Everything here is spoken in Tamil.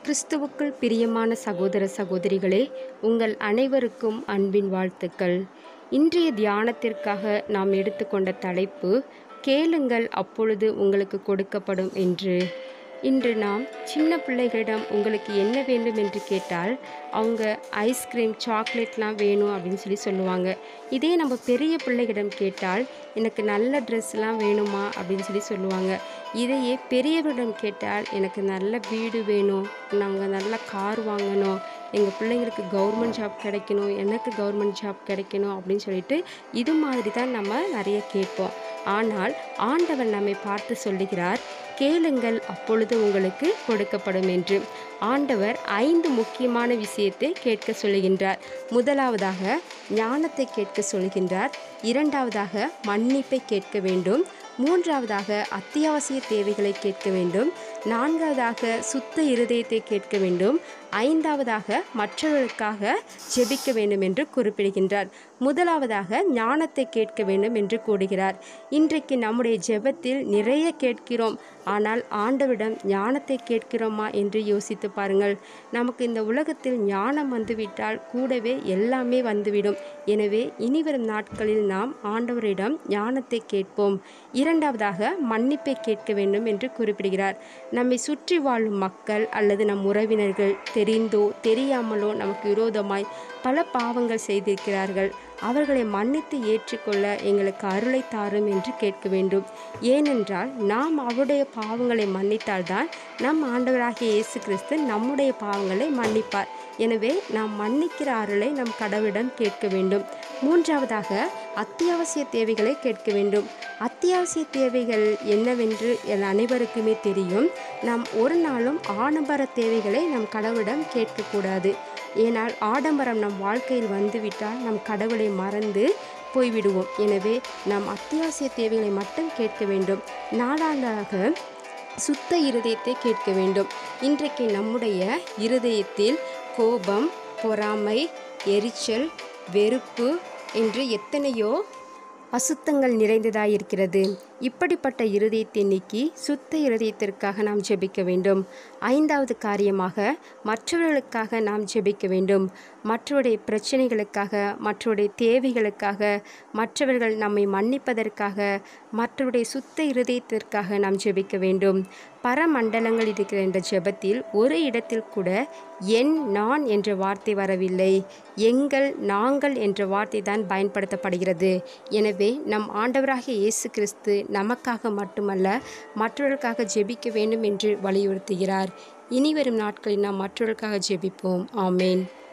கிறிஸ்துவுக்குள் பிரியமான சகோதர சகோதரிகளே உங்கள் அனைவருக்கும் அன்பின் வாழ்த்துக்கள் இன்றைய தியானத்திற்காக நாம் எடுத்துக்கொண்ட தலைப்பு கேளுங்கள் அப்பொழுது உங்களுக்கு கொடுக்கப்படும் என்று இன்று நாம் சின்ன பிள்ளைகளிடம் உங்களுக்கு என்ன வேண்டும் என்று கேட்டால் அவங்க ஐஸ்கிரீம் சாக்லேட்லாம் வேணும் அப்படின்னு சொல்லி சொல்லுவாங்க இதே நம்ம பெரிய பிள்ளைகளிடம் கேட்டால் எனக்கு நல்ல ட்ரெஸ்லாம் வேணுமா அப்படின்னு சொல்லி சொல்லுவாங்க இதையே பெரியவரிடம் கேட்டால் எனக்கு நல்ல வீடு வேணும் நாங்கள் நல்ல கார் வாங்கணும் எங்கள் பிள்ளைங்களுக்கு கவர்மெண்ட் ஜாப் கிடைக்கணும் எனக்கு கவர்மெண்ட் ஜாப் கிடைக்கணும் அப்படின்னு சொல்லிட்டு இது மாதிரி தான் நம்ம நிறைய கேட்போம் ஆனால் ஆண்டவர் நம்மை பார்த்து சொல்லுகிறார் கேளுங்கள் அப்பொழுது உங்களுக்கு கொடுக்கப்படும் என்று ஆண்டவர் ஐந்து முக்கியமான விஷயத்தை கேட்க சொல்லுகின்றார் முதலாவதாக ஞானத்தை கேட்க சொல்கின்றார் இரண்டாவதாக மன்னிப்பை கேட்க வேண்டும் மூன்றாவதாக அத்தியாவசிய தேவைகளை கேட்க வேண்டும் நான்காவதாக சுத்த இருதயத்தை கேட்க வேண்டும் ஐந்தாவதாக மற்றவர்களுக்காக ஜெபிக்க வேண்டும் என்று குறிப்பிடுகின்றார் முதலாவதாக ஞானத்தை கேட்க வேண்டும் என்று கூறுகிறார் இன்றைக்கு நம்முடைய ஜெபத்தில் நிறைய கேட்கிறோம் ஆனால் ஆண்டவிடம் ஞானத்தை கேட்கிறோமா என்று யோசித்து பாருங்கள் நமக்கு இந்த உலகத்தில் ஞானம் வந்துவிட்டால் கூடவே எல்லாமே வந்துவிடும் எனவே இனிவரும் நாட்களில் நாம் ஆண்டவரிடம் ஞானத்தை கேட்போம் இரண்டாவதாக மன்னிப்பை கேட்க வேண்டும் என்று குறிப்பிடுகிறார் நம்மை சுற்றி வாழும் மக்கள் அல்லது நம் உறவினர்கள் தெரிந்தோ தெரியாமலோ நமக்கு விரோதமாய் பல பாவங்கள் செய்திருக்கிறார்கள் அவர்களை மன்னித்து ஏற்றுக்கொள்ள எங்களுக்கு அருளை தாரும் என்று கேட்க வேண்டும் ஏனென்றால் நாம் அவருடைய பாவங்களை மன்னித்தால்தான் நம் ஆண்டவராகிய இயேசு கிறிஸ்து நம்முடைய பாவங்களை மன்னிப்பார் எனவே நாம் மன்னிக்கிற அருளை நம் கடவுளிடம் கேட்க வேண்டும் மூன்றாவதாக அத்தியாவசிய தேவைகளை கேட்க வேண்டும் அத்தியாவசிய தேவைகள் என்னவென்று என் அனைவருக்குமே தெரியும் நாம் ஒரு நாளும் ஆடம்பர தேவைகளை நம் கடவுளிடம் கேட்கக்கூடாது ஏனால் ஆடம்பரம் நம் வாழ்க்கையில் வந்துவிட்டால் நம் கடவுளை மறந்து போய்விடுவோம் எனவே நாம் அத்தியாவசிய தேவைகளை மட்டும் கேட்க வேண்டும் நாளாண்டாக சுத்த இருதயத்தை கேட்க வேண்டும் இன்றைக்கு நம்முடைய இருதயத்தில் கோபம் பொறாமை எரிச்சல் வெறுப்பு என்று எத்தனையோ அசுத்தங்கள் நிறைந்ததாயிருக்கிறது இப்படிப்பட்ட இருதயத்தை நீக்கி சுத்த இருதயத்திற்காக நாம் ஜெபிக்க வேண்டும் ஐந்தாவது காரியமாக மற்றவர்களுக்காக நாம் ஜெபிக்க வேண்டும் மற்றவருடைய பிரச்சனைகளுக்காக மற்றவருடைய தேவைகளுக்காக மற்றவர்கள் நம்மை மன்னிப்பதற்காக மற்றவருடைய சுத்த இருதயத்திற்காக நாம் ஜெபிக்க வேண்டும் பரமண்டலங்கள் இருக்கிற என்ற ஜெபத்தில் ஒரு இடத்தில் கூட என் நான் என்ற வார்த்தை வரவில்லை எங்கள் நாங்கள் என்ற வார்த்தை தான் பயன்படுத்தப்படுகிறது எனவே நம் ஆண்டவராகிய இயேசு கிறிஸ்து நமக்காக மட்டுமல்ல மற்றவர்களுக்காக ஜெபிக்க வேண்டும் என்று வலியுறுத்துகிறார் இனி வரும் நாட்களில் நாம் மற்றவர்களுக்காக ஜெபிப்போம் ஆமேன்